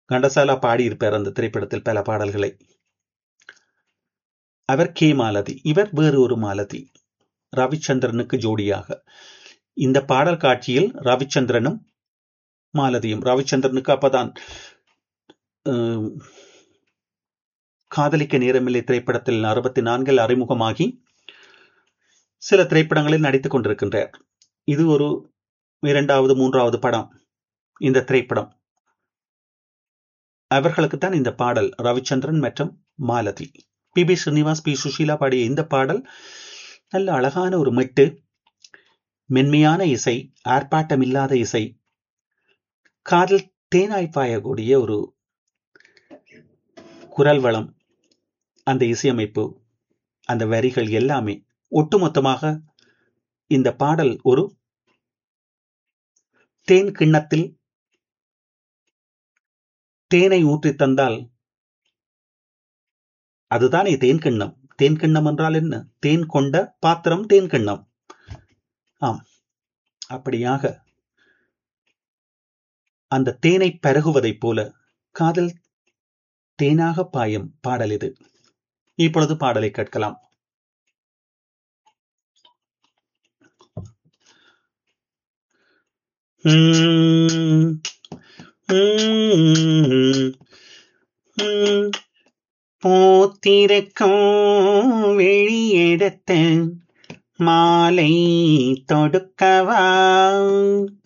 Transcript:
கண்டசாலா பாடியிருப்பார் அந்த திரைப்படத்தில் பல பாடல்களை அவர் கே மாலதி இவர் வேறு ஒரு மாலதி ரவிச்சந்திரனுக்கு ஜோடியாக இந்த பாடல் காட்சியில் ரவிச்சந்திரனும் மாலதியும் ரவிச்சந்திரனுக்கு அப்பதான் காதலிக்க நேரமில்லை திரைப்படத்தில் அறுபத்தி நான்கில் அறிமுகமாகி சில திரைப்படங்களில் நடித்துக் கொண்டிருக்கின்றார் இது ஒரு இரண்டாவது மூன்றாவது படம் இந்த திரைப்படம் அவர்களுக்குத்தான் இந்த பாடல் ரவிச்சந்திரன் மற்றும் Malathi P B Srinivas P Susheela பாடிய இந்த பாடல் நல்ல அழகான ஒரு மெட்டு மென்மையான இசை ஆர்ப்பாட்டம் இல்லாத இசை காதல் தேனாய் பாயக்கூடிய ஒரு குரல் வளம் அந்த இசையமைப்பு அந்த வரிகள் எல்லாமே ஒட்டுமொத்தமாக இந்த பாடல் ஒரு தேன் கிண்ணத்தில் தேனை ஊற்றி தந்தால் அதுதானே தேன் கிண்ணம் தேன் கிண்ணம் என்றால் என்ன தேன் கொண்ட பாத்திரம் தேன் கிண்ணம் ஆம் அப்படியாக அந்த தேனை பருகுவதைப் போல காதல் தேனாக பாயும் பாடல் இது இப்பொழுது பாடலை கேட்கலாம் போத்திருக்கும் வெளியெடுத்து மாலை தொடுக்கவா